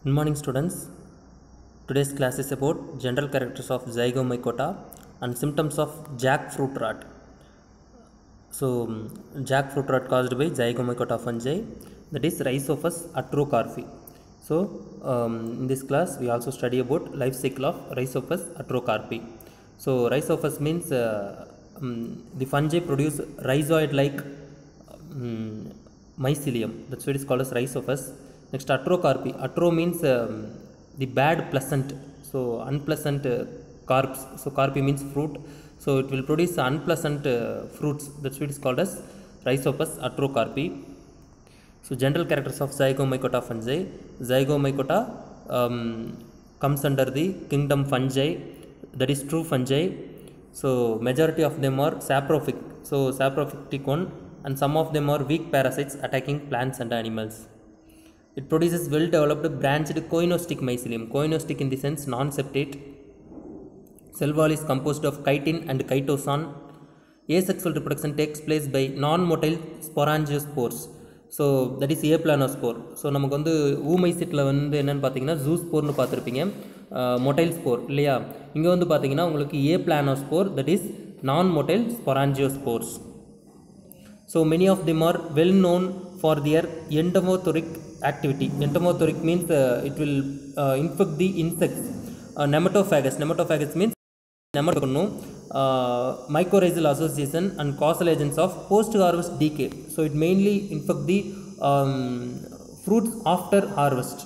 Good morning, students. Today's class is about general characters of zygomycota and symptoms of jackfruit rot. So, mm, jackfruit rot caused by zygomycota fungi, that is Rhizopus atrocarpi. So, um, in this class, we also study about life cycle of Rhizopus atrocarpi. So, Rhizopus means uh, um, the fungi produce rhizoid-like um, mycelium. That's why it is called as rhizopus. Next, atrocarpi. Atro means um, the bad pleasant. So, unpleasant uh, carps. So, carpi means fruit. So, it will produce unpleasant uh, fruits. That's why it is called as rhizopus atrocarpi. So, general characters of zygomycota fungi. Zygomycota um, comes under the kingdom fungi. That is true fungi. So, majority of them are saprophytic. So, saprophytic one and some of them are weak parasites attacking plants and animals. It produces well developed branched coinostic mycelium. Coinostic in the sense non septate. Cell wall is composed of chitin and chitosan. Asexual reproduction takes place by non-motile sporangiosspores. So that is a planospore so நமக்கு வந்து ஊமை சீட்டில் வந்து என்னென்னு பார்த்தீங்கன்னா zoo ஸ்போர்னு பார்த்துருப்பீங்க motile spore இல்லையா இங்கே வந்து பார்த்தீங்கன்னா உங்களுக்கு a planospore that is non motile sporangiospores So many of them are well known for their entomothoric activity. Entomothoric means uh, it will uh, infect the insects. Uh, nematophagus. Nematophagus means nematokonu, uh, mycorrhizal association and causal agents of post-harvest decay. So it mainly infect the um, fruits after harvest.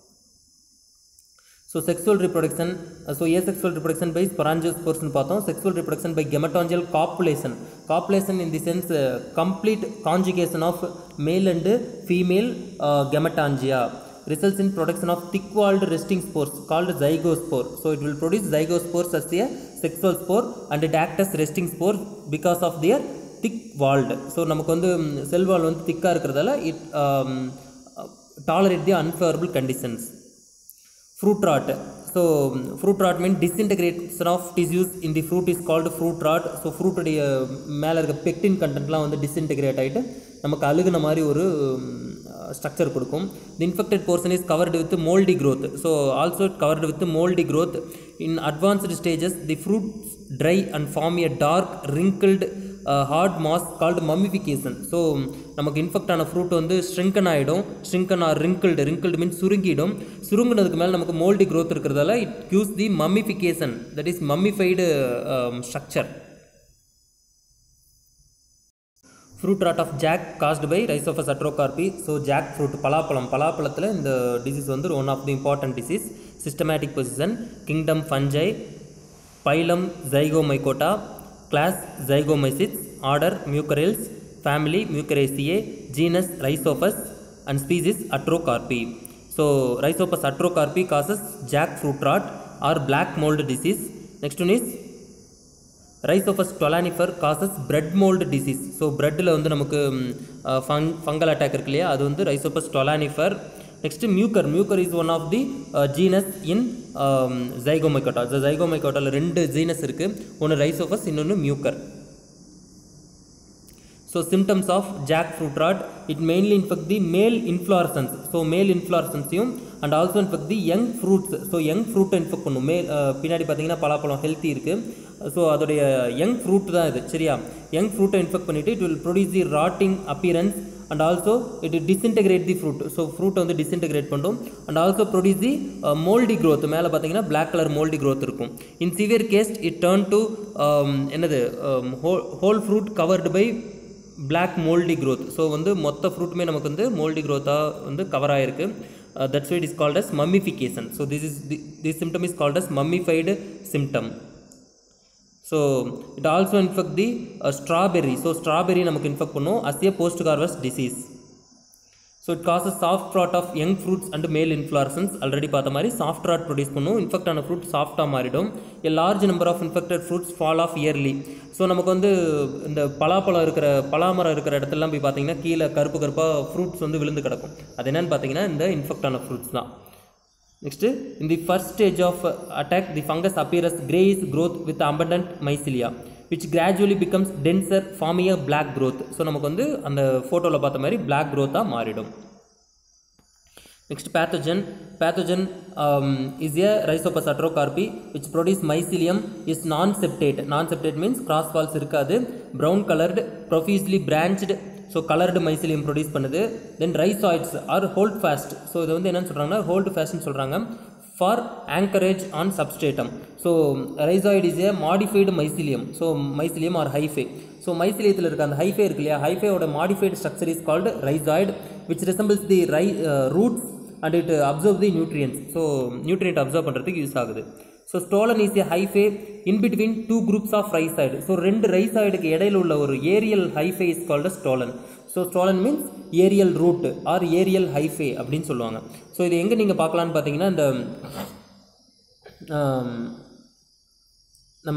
So sexual reproduction so asexual reproduction by ஸ்பொராஞ்சியோஸ்போர்ஸ்னு பார்த்தோம் sexual reproduction by gametangial copulation copulation in the sense complete conjugation of male and female gametangia results in production of thick walled resting spores called zygospore so it will produce zygospores as a sexual spore and it act as resting spore because of their thick walled so நமக்கு வந்து செல் வால் வந்து திக்காக இருக்கிறதால it tolerate the unfavorable conditions fruit rot so fruit rot means disintegration of tissues in the fruit is called fruit rot so fruit உடைய மேலே இருக்க pectin கண்டென்ட்லாம் வந்து disintegrate ஆகிட்டு நமக்கு அழுகுன மாதிரி ஒரு ஸ்ட்ரக்சர் கொடுக்கும் the infected portion is covered with mouldy growth so also covered with mouldy growth in advanced stages the fruits dry and form a dark wrinkled hard mass called mummification so நமக்கு infect ஆன fruit வந்து shrunken ஆகிடும் shrunken or wrinkled wrinkled means சுருங்கிடும் சுருங்கினதுக்கு மேலே நமக்கு mouldy growth இருக்கிறதால it causes the mummification that is mummified structure fruit rot of jack caused by Rhizopus artocarpi so jack jackfruit பலாப்பழம் பலாப்பழத்தில் இந்த டிசீஸ் வந்து one of the important disease systematic position kingdom fungi phylum Zygomycota class Zygomycetes order Mucorales family Mucoraceae genus Rhizopus and species artocarpi so Rhizopus artocarpi causes jackfruit rot or black mould disease next one is Rhizopus stolonifer causes bread mould disease so பிரெட்டில் வந்து நமக்கு ஃபங் fungal attack இருக்கு இல்லையா அது வந்து Rhizopus stolonifer next Mucor Mucor is one of the genus in Zygomycota so ஜைகோமைக்கோட்டாவில் ரெண்டு ஜீனஸ் இருக்குது ஒன்று ரைசோஃபஸ் இன்னொன்று Mucor so symptoms of jackfruit rot it mainly infect the male inflorescence so male இன்ஃப்ளாரசன்ஸையும் and also infect the young fruits so young ஃப்ரூட்டை infect பண்ணும் மேல் பின்னாடி பார்த்தீங்கன்னா பலாப்பழம் ஹெல்த்தி இருக்குது ஸோ அதோடைய யங் ஃப்ரூட் தான் இது சரியா யங் ஃப்ரூட்டை இன்ஃபெக்ட் பண்ணிவிட்டு it will produce the rotting appearance and also it disintegrate the fruit so ஃப்ரூட்டை வந்து டிஸ்இன்டெகிரேட் பண்ணும் and also produce the mouldy growth மேலே பார்த்தீங்கன்னா பிளாக் கலர் மோல்டி க்ரோத் இருக்கும் in severe case it turn to என்னது whole fruit covered by black mouldy growth so வந்து மொத்த ஃப்ரூட்டுமே நமக்கு வந்து மோல்டி க்ரோத்தாக வந்து கவர் ஆகிருக்கு that's why it is called as mummification so this is this symptom is called as mummified symptom so it also infect the strawberry so strawberry நமக்கு infect பண்ணும் as a post கார்வஸ் disease so it causes soft rot of young fruits and male inflorescence already பார்த்த மாதிரி soft rot produce பண்ணும் infect ஆன fruit சாஃப்டாக மாறிடும் a large number of infected fruits fall off early so நமக்கு வந்து இந்த பலாப்பழம் இருக்கிற பலாமரம் இருக்கிற இடத்துலலாம் போய் பார்த்தீங்கன்னா கீழே கருப்பு கருப்பாக ஃப்ரூட்ஸ் வந்து விழுந்து கிடக்கும் அது என்னென்னு பார்த்தீங்கன்னா இந்த இன்ஃபெக்ட் ஆன ஃப்ரூட்ஸ் தான் next in the first stage of attack the fungus appears greys growth with abundant mycelia which gradually becomes denser forming a black growth so நமக்கு வந்து அந்த ஃபோட்டோவில் பார்த்த மாதிரி black growth-ஆ மாறிடும் Next pathogen. Pathogen um, is a Rhizopus atrocarpi which produce mycelium is non-septate. Non-septate means cross walls இருக்காது brown colored profusely branched so coloured mycelium produce பண்ணுது then rhizoids are holdfast so இது வந்து என்னன்னு சொல்கிறாங்கன்னா ஹோல்டு ஃபாஸ்ட்னு சொல்கிறாங்க for anchorage on substratum so rhizoid is a modified mycelium so mycelium or hyphae so மைசிலியத்தில் இருக்க அந்த ஹைஃபே இருக்கு இல்லையா ஹைஃபேயோட modified structure is called rhizoid which resembles the ரை roots and it absorb the nutrients so nutrient absorb பண்ணுறதுக்கு use ஆகுது so stolon is a hyphae in between two groups of rhizoid so ரெண்டு ரைசைடுக்கு இடையில உள்ள ஒரு aerial hyphae is called stolon so stolon means aerial root or aerial hyphae அப்படின்னு சொல்லுவாங்க so இது எங்கே நீங்கள் பார்க்கலான்னு பார்த்தீங்கன்னா இந்த ஆம், நம்ம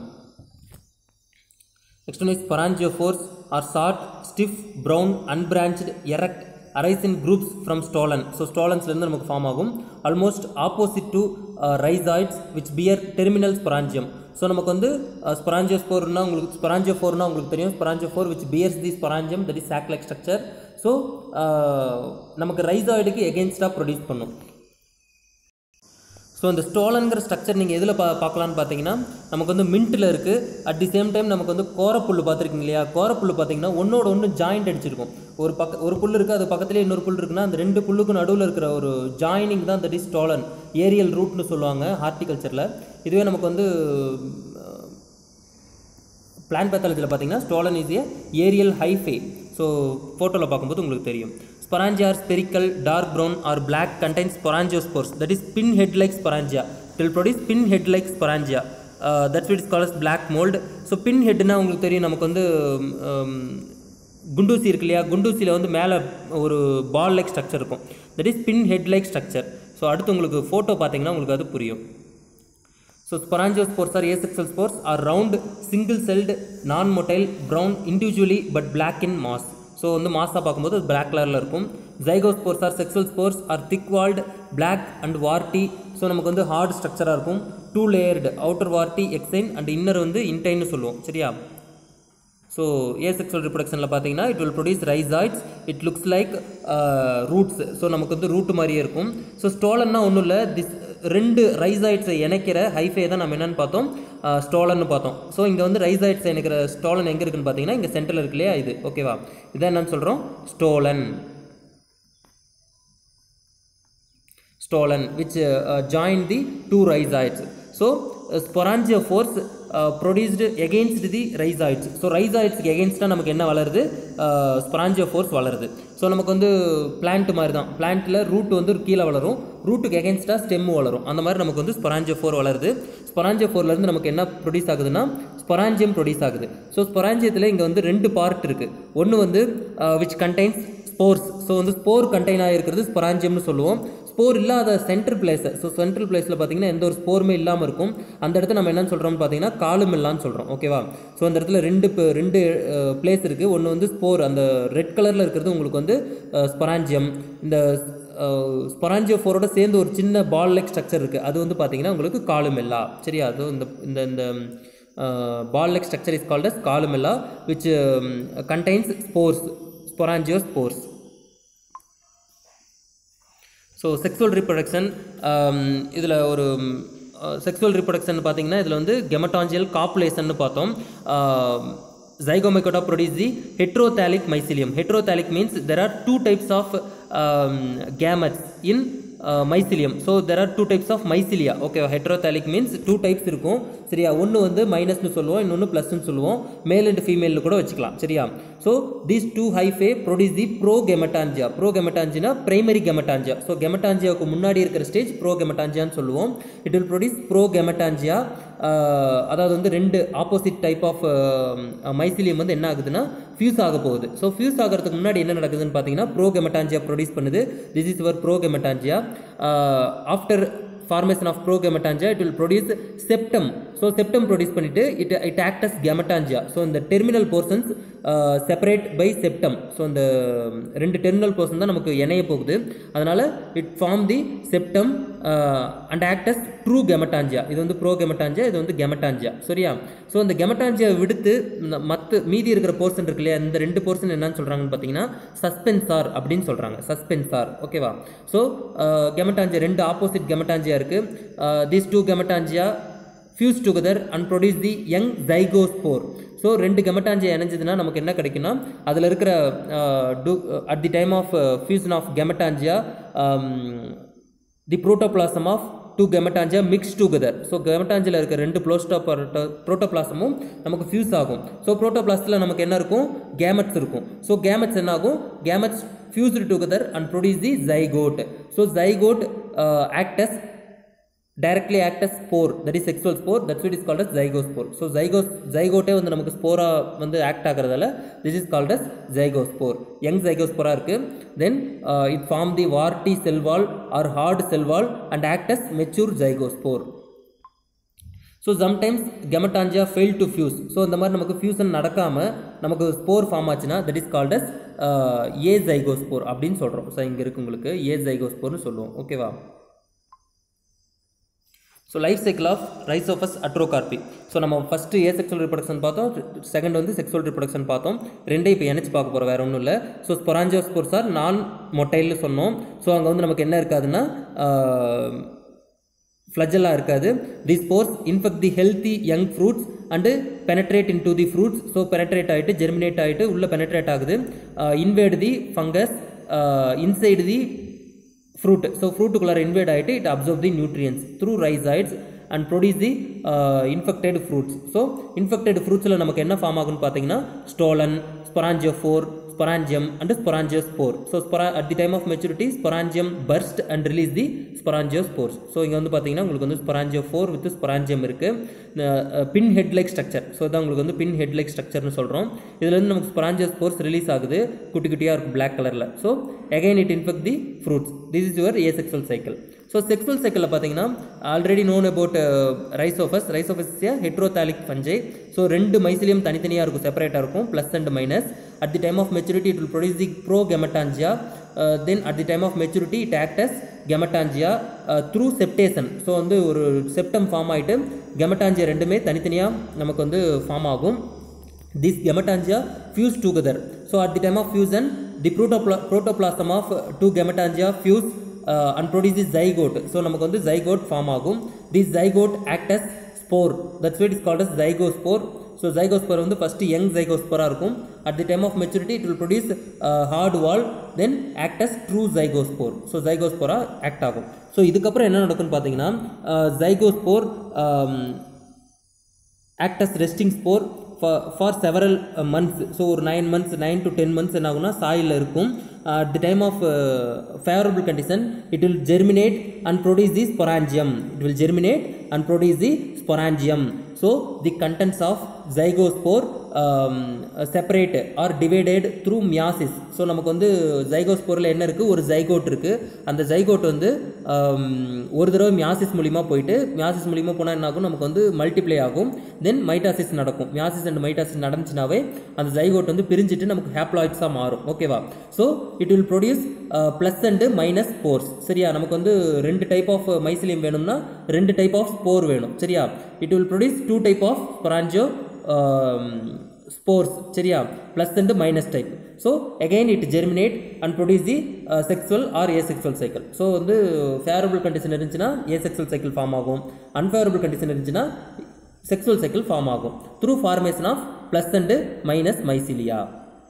Next one is sporangiopores are short, stiff, brown, unbranched, erect, arise in groups from stolon. So stolonsலேருந்து நமக்கு ஃபார்ம் ஆகும் almost opposite to rhizoids which bear terminal sporangium so நமக்கு வந்து ஸ்பொராஞ்சியோஸ்போர்னா உங்களுக்கு ஸ்பொராஞ்சியோஃபோர்னா உங்களுக்கு தெரியும் sporangiophore which bears the sporangium that is sac like structure so நமக்கு ரைசாய்டுக்கு எகென்ஸ்டாக ப்ரொடியூஸ் பண்ணும் ஸோ இந்த ஸ்டோலனுங்கிற ஸ்ட்ரக்சர் நீங்கள் எதில் பா பார்க்கலான்னு பார்த்தீங்கன்னா நமக்கு வந்து மின்ட்டில் இருக்குது அட் தி சேம் டைம் நமக்கு வந்து கோரப்புல் பார்த்துருக்கீங்க இல்லையா கோரப்புல் பார்த்தீங்கன்னா ஒன்றோட ஒன்று ஜாயிண்ட் அடிச்சிருக்கும் ஒரு பக்க ஒரு புல் இருக்குது அது பக்கத்துலேயே இன்னொரு புல் இருக்குன்னா அந்த ரெண்டு புல்லுக்கும் நடுவில் இருக்கிற ஒரு ஜாயினிங் தான் தட் இஸ் ஸ்டோலன் ஏரியல் ரூட்னு சொல்லுவாங்க ஹார்டிகல்ச்சரில் இதுவே நமக்கு வந்து பிளான் பேத்தாலஜியில் பார்த்தீங்கன்னா stolon is a aerial hyphae so ஃபோட்டோவில் பார்க்கும்போது உங்களுக்கு தெரியும் sporangia are spherical dark brown or black contains sporangiospores that is pin head like sporangia will produce pin head like sporangia that's it is calls black mould so pin ஹெட்னா உங்களுக்கு தெரியும் நமக்கு வந்து um, குண்டூசி இருக்கு இல்லையா குண்டூசியில் வந்து மேலே ஒரு பால் லைக் ஸ்ட்ரக்சர் இருக்கும் that is pin head like structure so அடுத்து உங்களுக்கு ஃபோட்டோ பார்த்தீங்கன்னா உங்களுக்கு அது புரியும் So sporangiospours are asexual spores are round, single-celled, non-motile, brown individually but black in mass. So வந்து மாஸாக பார்க்கும்போது பிளாக் கலரில் இருக்கும் zygospores are sexual spores are thick walled black and warty so நமக்கு வந்து ஹார்ட் ஸ்ட்ரக்சராக இருக்கும் two layered outer warty exine and inner வந்து இன்டைன்னு சொல்லுவோம் சரியா ஸோ ஏசெக்சுவல் ரிப்ரொடக்ஷனில் பார்த்தீங்கன்னா it will produce rhizoids it looks like roots so நமக்கு வந்து ரூட் மாதிரியே இருக்கும் ஸோ ஸ்டோலன்னா ஒன்றும் இல்லை திஸ் ரெண்டு ரைசாய்ட்ஸை இணைக்கிற ஹைஃபே தான் நம்ம என்னென்னு பார்த்தோம் ஸ்டோலன்னு பார்த்தோம் ஸோ இங்கே வந்து ரைசாய்ட்ஸை இணைக்கிற ஸ்டோலன் எங்கே இருக்குன்னு பார்த்தீங்கன்னா இங்கே சென்டரில் இருக்கு இல்லையா இது ஓகேவா இதான் என்னன்னு சொல்கிறோம் stolon stolen which uh, uh, join the two rhizoids so uh, sporangiophores uh, produced against the rhizoids so rhizoids against நமக்கு என்ன வளருது ஸ்பொராஞ்சியோஃபோர்ஸ் வளருது ஸோ நமக்கு வந்து பிளான்ட் மாதிரி தான் பிளான்ட்டில் ரூட் வந்து கீழே வளரும் ரூட்டுக்கு எகென்ஸ்டாக ஸ்டெம் வளரும் அந்த மாதிரி நமக்கு வந்து ஸ்பொராஞ்சியோஃபோர் வளருது ஸ்பொராஞ்சியோஃபோர்லேருந்து நமக்கு என்ன ப்ரொடியூஸ் ஆகுதுன்னா ஸ்பொராஞ்சியம் ப்ரொடியூஸ் ஆகுது ஸோ ஸ்பொராஞ்சியத்தில் இங்கே வந்து ரெண்டு பார்ட் இருக்குது ஒன்று வந்து விச் கண்டைன்ஸ் ஸ்போர்ஸ் ஸோ வந்து ஸ்போர் கண்டெயின் ஆகிருக்கிறது ஸ்பொராஞ்சியம்னு சொல்லுவோம் ஸ்போர் இல்லாத சென்ட்ரல் பிளேஸ் ஸோ சென்ட்ரல் பிளேஸில் பார்த்தீங்கன்னா எந்த ஒரு ஸ்போருமே இல்லாமல் இருக்கும் அந்த இடத்த நம்ம என்னன்னு சொல்கிறோம்னு பார்த்தீங்கன்னா காலும் இல்லான்னு சொல்கிறோம் ஓகேவா ஸோ அந்த இடத்துல ரெண்டு ப- ரெண்டு பிளேஸ் இருக்குது ஒன்று வந்து ஸ்போர் அந்த ரெட் கலரில் இருக்கிறது உங்களுக்கு வந்து ஸ்பொராஞ்சியம் இந்த ஸ்பொராஞ்சியோஃபோரோட சேர்ந்து ஒரு சின்ன பால் லைக் ஸ்ட்ரக்சர் இருக்குது அது வந்து பார்த்தீங்கன்னா உங்களுக்கு காலுமெல்லா சரியா அது இந்த இந்த இந்த ball like structure is called as columella which contains spores sporangiospores so sexual reproduction இதில் ஒரு செக்ஸுவல் ரிப்ரொடக்ஷன் பார்த்தீங்கன்னா இதில் வந்து கெமட்டாஞ்சியல் காப்புலேஷன் பார்த்தோம் zygomycota produce the heterothallic mycelium heterothallic means there are two types of gametes in mycelium so there are two types of mycelia okay heterothallic means two types இருக்கும் சரியா ஒன்று வந்து மைனஸ்னு சொல்லுவோம் இன்னொன்று ப்ளஸ்னு சொல்லுவோம் மேல் அண்ட் ஃபீமேல்னு கூட வச்சுக்கலாம் சரியா so these two hyphae produce the progametangia ப்ரோ கெமட்டான்ஜினா பிரைமரி கெமட்டான்ஜியா ஸோ கெமட்டான்ஜியாவுக்கு முன்னாடி இருக்கிற ஸ்டேஜ் ப்ரோ கெமட்டான்ஜியான்னு சொல்லுவோம் it will produce progametangia அதாவது வந்து ரெண்டு ஆப்போசிட் டைப் ஆஃப் மைசிலியம் வந்து என்ன ஆகுதுன்னா ஃபியூஸ் ஆக போகுது ஸோ ஃபியூஸ் ஆகிறதுக்கு முன்னாடி என்ன நடக்குதுன்னு பார்த்தீங்கன்னா ப்ரோ கெமட்டான்ஜியா ப்ரொடியூஸ் பண்ணுது this is your progametangia after formation of progametangia it will produce septum so septum produce பண்ணிட்டு it it act as gametangia so இந்த terminal portions separate by septum so இந்த ரெண்டு terminal portion தான் நமக்கு இணைய போகுது அதனால் it form the septum and act as true gametangia இது வந்து ப்ரோ கெமட்டாஞ்சியா இது வந்து கெமட்டாஞ்சியா சரியா ஸோ இந்த கெமட்டாஞ்சியா விடுத்து மற்ற மீதி இருக்கிற போர்ஷன் இருக்கு இல்லையா இந்த ரெண்டு போர்ஷன் என்னன்னு சொல்கிறாங்கன்னு பார்த்தீங்கன்னா சஸ்பென்சார் அப்படின்னு சொல்கிறாங்க சஸ்பென்சார் ஓகேவா ஸோ கெமட்டாஞ்சியா ரெண்டு ஆப்போசிட் கெமட்டாஞ்சியா இருக்குது these two gametangia fuse together and produce the young zygospore so ரெண்டு கெமட்டாஞ்சியா இணைஞ்சதுன்னா நமக்கு என்ன கிடைக்குன்னா அதில் இருக்கிற two at the time of fusion of gametangia the protoplasm of two gametangia mix together so கெமட்டாஞ்சியில் இருக்க ரெண்டு ப்ளோஸ்டோ புரோட்டோபிளாசமும் நமக்கு ஃபியூஸ் ஆகும் ஸோ புரோட்டோபிளாஸில் நமக்கு என்ன இருக்கும் கேமெட்ஸ் இருக்கும் ஸோ கேமெட்ஸ் என்ன ஆகும் gametes fused together and produce the zygote so zygote acts directly act as spore that is sexual spore that's what is called as zygospore so zygos zygote வந்து நமக்கு ஸ்போரா வந்து ஆக்ட் ஆகிறதால this is called as zygospore young zygospora இருக்கு then uh, it form the warty cell wall or hard cell wall and act as mature zygospore so sometimes gametangia fail to fuse so இந்த மாதிரி நமக்கு fusion நடக்காமல் நமக்கு spore form ஆச்சுன்னா that is called as azygospore அப்படின்னு சொல்கிறோம் so இங்கே இருக்கு உங்களுக்கு ஏ ஜைகோஸ்போர்னு சொல்லுவோம் ஓகேவா so life cycle of Rhizopus artocarpi so நம்ம ஃபஸ்ட்டு ஏ செக்ஸுவல் ரிப்ரொடக்ஷன் பார்த்தோம் செகண்ட் வந்து செக்ஸுவல் ரிப்ரொடக்ஷன் பார்த்தோம் ரெண்டே இப்போ இணைச்சு பார்க்க போகிறோம் வேறு ஒன்றும் இல்லை ஸோ ஸ்பொராஞ்சியோஸ்போர்ஸ் ஆர் நான் மொட்டைல்னு சொன்னோம் ஸோ அங்கே வந்து நமக்கு என்ன இருக்காதுன்னா ஃப்ளஜெல்லாம் இருக்காது the spores infect the healthy young fruits and penetrate into the fruits so penetrate ஆகிட்டு ஜெர்மினேட் ஆகிட்டு உள்ளே பெனட்ரேட் ஆகுது invade the fungus inside the fruit so ஃப்ரூட்டுக்குள்ளார இன்வேட் ஆகிட்டு it absorb the nutrients through rhizoids and produce the infected fruits so infected ஃப்ரூட்ஸில் நமக்கு என்ன form ஆகுன்னு பார்த்தீங்கன்னா stolon sporangiophore sporangium and sporangiosspore so spora at the time of maturity sporangium burst and release the sporangiospores so இங்கே வந்து பார்த்தீங்கன்னா உங்களுக்கு வந்து ஸ்பொராஞ்சியோஃபோர் வித் ஸ்பொராஞ்சியம் இருக்குது pin head like structure so இதான் உங்களுக்கு வந்து பின் ஹெட் லைக் ஸ்ட்ரக்சர்னு சொல்கிறோம் இதில் வந்து நமக்கு ஸ்பொராஞ்சியோஸ்போர்ஸ் ரிலீஸ் ஆகுது குட்டி குட்டியாக இருக்கும் பிளாக் கலரில் so again it infect the fruits this is your asexual cycle so sexual சைக்கிளில் பார்த்தீங்கன்னா already known about Rhizopus Rhizopus heterothallic fungi so ரெண்டு மைசிலியம் தனித்தனியாக இருக்கும் செப்பரேட்டாக இருக்கும் plus and minus at the time of maturity it will produce the progametangia uh, then at the time of maturity it act as gametangia uh, through septation so வந்து ஒரு septum form ஆகிட்டு gametangia ரெண்டுமே தனித்தனியாக நமக்கு வந்து form ஆகும் this gametangia fuse together so at the time of fusion the protoplasm protoplasm of two gametangia fuse and produce the zygote so நமக்கு வந்து ஜைகோட் ஃபார்ம் ஆகும் this zygote act as spore that's what is called as zygospore so zygospore வந்து first young ஜைகோஸ்போராக இருக்கும் at the time of maturity it will produce hard wall then act as true zygospore so ஜைகோஸ்போராக act ஆகும் so இதுக்கப்புறம் என்ன நடக்கும்னு பார்த்தீங்கன்னா zygospore act as resting spore for several months so ஒரு nine months nine to ten months என்ன ஆகும்னா soil இருக்கும் at the time of uh, favorable condition it will germinate and produce the sporangium it will germinate and produce the sporangium so the contents of zygospore um, separate or divided through meiosis so நமக்கு வந்து ஜைகோஸ்போரில் என்ன இருக்குது ஒரு zygote இருக்குது அந்த zygote வந்து ஒரு தடவை மியாசிஸ் மூலிமா போயிட்டு மியாசிஸ் மூலிமா போனால் என்ன ஆகும் நமக்கு வந்து மல்டிப்ளை ஆகும் தென் மைட்டாசிஸ் நடக்கும் மியாசிஸ் அண்ட் மைட்டாசிஸ் நடந்துச்சுனாவே அந்த ஜைகோட் வந்து பிரிஞ்சுட்டு நமக்கு ஹேப்ளாய்ட்ஸாக மாறும் ஓகேவா so it will produce plus and minus spores சரியா நமக்கு வந்து ரெண்டு டைப் ஆஃப் மைசிலியம் வேணும்னா ரெண்டு டைப் ஆஃப் ஸ்போர் வேணும் சரியா it will produce two type of sporangiospores சரியா plus and minus type so again it germinate and produce the sexual or asexual cycle so வந்து favourable condition இருந்துச்சுன்னா asexual cycle form ஆகும் unfavourable condition இருந்துச்சுன்னா sexual cycle form ஆகும் through formation of plus and minus mycelia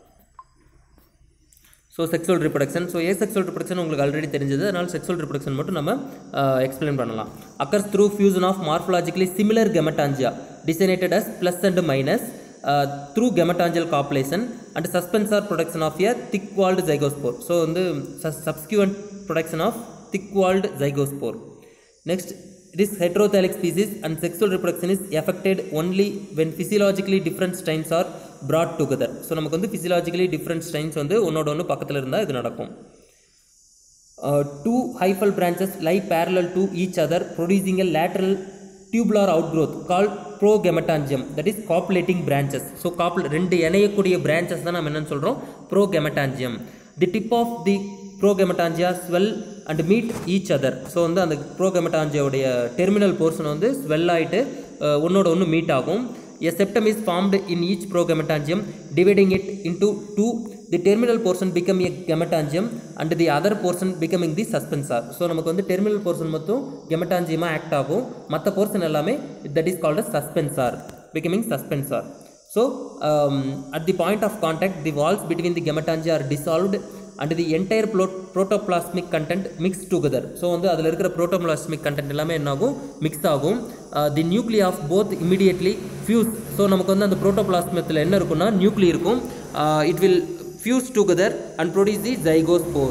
so sexual reproduction so asexual reproduction உங்களுக்கு already தெரிஞ்சது அதனால் sexual reproduction மட்டும் நம்ம எக்ஸ்பிளைன் பண்ணலாம் occurs through fusion of morphologically similar gametangia designated as plus and minus through gametangial copulation and suspensor production of a thick walled zygospore so வந்து subsequent production of thick walled zygospore next this heterothallic species and sexual reproduction is affected only when physiologically different strains are brought together so நமக்கு வந்து physiologically different strains வந்து ஒன்னோட ஒன்று பக்கத்தில் இருந்தால் இது நடக்கும் two hyphal branches lie parallel to each other producing a lateral tubular outgrowth call progametangium that is copulating branches so காப்புல ரெண்டு இணையக்கூடிய பிரான்ச்சஸ் தான் நம்ம என்னன்னு சொல்கிறோம் progametangium the tip of the progametangia swell and meet each other so வந்து அந்த ப்ரோகெமட்டாஞ்சியோடைய டெர்மினல் போர்ஷன் வந்து ஸ்வெல் ஆகிட்டு ஒன்னோட ஒன்று மீட் ஆகும் A septum is formed in each progametangium, dividing it into two. The terminal portion become a gametangium and the other portion becoming the suspensor. So நமக்கு வந்து terminal portion மட்டும் gametangium act ஆகும் மற்ற portion எல்லாமே that is called as suspensor, becoming suspensor. So um, at the point of contact, the walls between the gametangia are dissolved and the entire pro- protoplasmic content mixed together so வந்து அதில் இருக்கிற protoplasmic content எல்லாமே என்ன ஆகும் mix ஆகும் the nuclei of both immediately fuse so நமக்கு வந்து அந்த புரோட்டோபிளாஸ்மத்தில் என்ன இருக்கும்னா நியூக்ளி இருக்கும் it will fuse together and produce the zygospore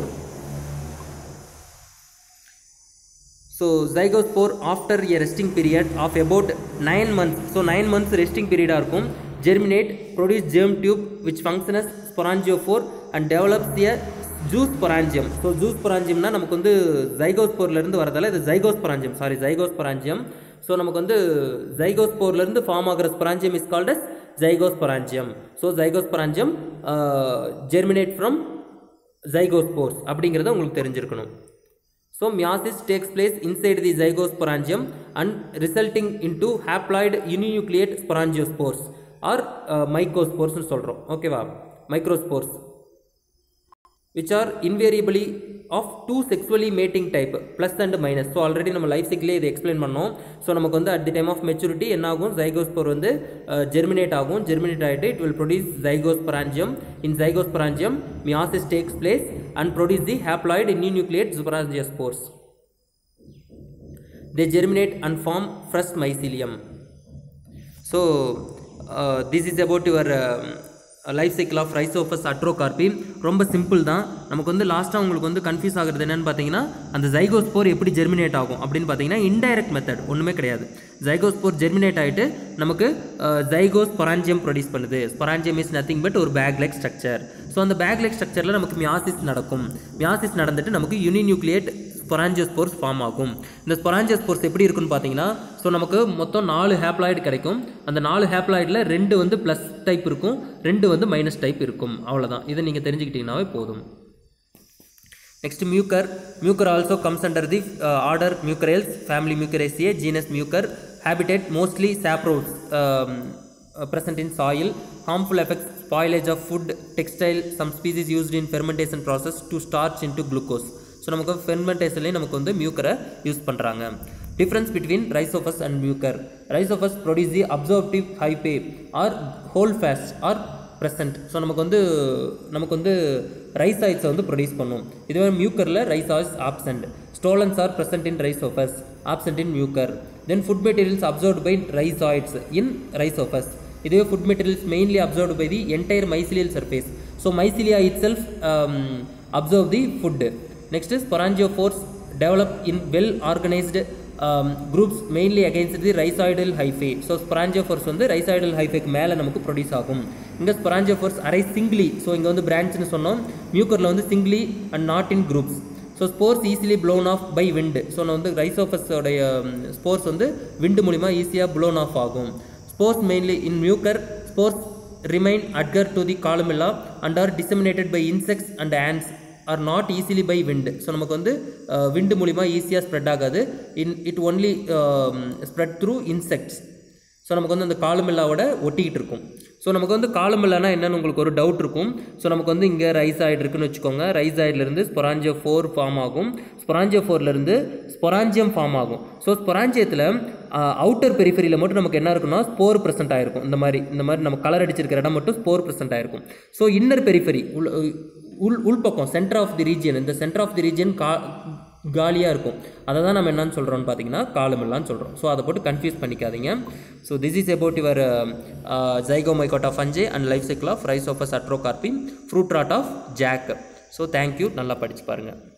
so zygospore after a resting period of about nine months so nine months resting பீரியடாக இருக்கும் germinate produce germ tube which functions sporangiophore and develops a zygosporangium so ஜூஸ் பொராஞ்சியம்னா நமக்கு வந்து ஜைகோஸ்போர்லேருந்து வரதால இது ஜைகோஸ் பொராஞ்சியம் sorry ஜைகோஸ் zygosporangium so நமக்கு வந்து ஜைகோஸ்போர்லேருந்து ஃபார்ம் ஆகிற sporangium is called as zygosporangium so zygosporangium germinate from zygospores அப்படிங்கிறத உங்களுக்கு தெரிஞ்சிருக்கணும் So meiosis takes place inside the zygosporangium and resulting into haploid uninucleate sporangiospores or uh, mycospores னு சொல்கிறோம் ஓகேவா microspores which are invariably of two sexually mating type plus and minus ஸோ already நம்ம life சைக்கிளே இதை எக்ஸ்பிளைன் பண்ணோம் so நமக்கு வந்து at the time of maturity என்ன ஆகும் ஜைகோஸ்போர் வந்து ஜெர்மினேட் ஆகும் ஜெர்மினேட் ஆகிட்டு it will produce zygosporangium in zygosporangium meiosis takes place and produce the haploid nucleate spores they germinate and form fresh mycelium so uh, this is about your uh, life cycle of Rhizopus artocarpi ரொம்ப simple தான் நமக்கு வந்து லாஸ்ட்டாக உங்களுக்கு வந்து confuse ஆகுறது என்னன்னு பார்த்தீங்கன்னா அந்த ஜைகோஸ்போர் எப்படி ஜெர்மினேட் ஆகும் அப்படின்னு பார்த்தீங்கன்னா இன்டைரக்ட் மெத்தட் ஒன்றுமே கிடையாது ஜைகோஸ்போர் ஜெர்மினேட் ஆகிட்டு நமக்கு ஜைகோஸ் ஸ்பொராஞ்சியம் ப்ரொடியூஸ் பண்ணுது ஸ்பொராஞ்சியம் இஸ் நத்திங் பட் ஒரு பேக் லைக் ஸ்ட்ரக்சர் ஸோ அந்த பேக் லைக் ஸ்ட்ரக்சரில் நமக்கு மியாசிஸ் நடக்கும் மியாசிஸ் நடந்துட்டு நமக்கு யூனிநியூக்ளியேட் ஸ்பொராஞ்சியோஸ்போர்ஸ் ஃபார்ம் ஆகும் இந்த ஸ்பொராஞ்சியோஸ்போர்ஸ் எப்படி இருக்குன்னு பார்த்தீங்கன்னா ஸோ நமக்கு மொத்தம் நாலு ஹேப்ளாய்டு கிடைக்கும் அந்த நாலு ஹேப்ளாய்டில் ரெண்டு வந்து ப்ளஸ் டைப் இருக்கும் ரெண்டு வந்து மைனஸ் டைப் இருக்கும் அவ்வளோதான் இதை நீங்கள் தெரிஞ்சுக்கிட்டீங்கன்னாவே போதும் Next mucor. Mucor also comes under the uh, order Mucorales, family Mucoraceae, genus Mucor. Habitat mostly saprous, um, uh, present in soil. Harmful effects, spoilage of food, textile, some species used in fermentation process to starch into glucose. So நமக்கு ஃபெர்மெண்டேஷன்லேயும் நமக்கு வந்து மியூக்கரை use பண்ணுறாங்க difference between Rhizopus and Mucor Rhizopus produce the absorptive hyphae or holdfast are present so நமக்கு வந்து நமக்கு வந்து ரைசாய்ட்ஸை வந்து ப்ரொடியூஸ் பண்ணும் இதுவே மியூக்கரில் rhizoids absent stolons are present in Rhizopus absent in Mucor then food materials absorbed by rhizoids in Rhizopus இதுவே food materials mainly absorbed by the entire mycelial surface so mycelia it self observe the food next sporangiophores develop in well organised groups mainly against the rhizoidal hyphae so sporangiophores வந்து rhizoidal ஹைஃபேக்கு மேலே நமக்கு produce ஆகும் இங்கே ஸ்பொராஞ்சியோஃபோர்ஸ் அரை சிங்லி so இங்கே வந்து பிரான்ச்னு சொன்னோம் மியூக்கரில் வந்து singly and not in groups so spores easily blown off by wind so நான் வந்து ரைசோஃபஸோடைய ஸ்போர்ஸ் வந்து விண்டு மூலிமா ஈஸியாக ப்ளோன் ஆஃப் ஆகும் spores mainly in mucor spores remain adhere to the columella and are disseminated by insects and ants are not easily by wind so நமக்கு வந்து wind மூலிமா ஈஸியாக ஸ்ப்ரெட் ஆகாது in it only spread through insects so நமக்கு வந்து அந்த காலமில்லாவோட ஒட்டிக்கிட்டு இருக்கும் ஸோ நமக்கு வந்து காலமில்லானா என்னன்னு உங்களுக்கு ஒரு டவுட் இருக்கும் ஸோ நமக்கு வந்து இங்கே ரைஸ் ஆய்டு இருக்குன்னு வச்சுக்கோங்க ரைஸ் ஆய்டுலேருந்து ஸ்பொராஞ்சியோ ஃபோர் ஃபார்ம் ஆகும் ஸ்பொராஞ்சியோ ஃபோர்லேருந்து ஸ்பொராஞ்சியம் ஃபார்ம் ஆகும் ஸோ ஸ்பொராஞ்சியத்தில் அவுட்டர் பெரிஃபரியில் மட்டும் நமக்கு என்ன இருக்குன்னா ஸ்போர் ப்ரெசென்ட் ஆயிருக்கும் இந்த மாதிரி இந்த மாதிரி நம்ம கலர் அடிச்சிருக்கிற இடம் மட்டும் ஸ்போர் ப்ரெசென்ட் ஆயிருக்கும் ஸோ இன்னர் பெரிஃபரி உள் உள் உள்பக்கம் சென்டர் ஆஃப் தி ரீஜியன் இந்த சென்டர் ஆஃப் தி ரீஜியன் கா காலியாக இருக்கும் அதை தான் நம்ம என்னன்னு சொல்கிறோம்னு பார்த்தீங்கன்னா காலமில்லான்னு சொல்கிறோம் ஸோ அதை போட்டு கன்ஃபியூஸ் பண்ணிக்காதீங்க so this is about your zygomycota of அஞ்சே and life cycle of rice of artocarpi fruit rot of jack so thank you நல்லா படிச்சு பாருங்கள்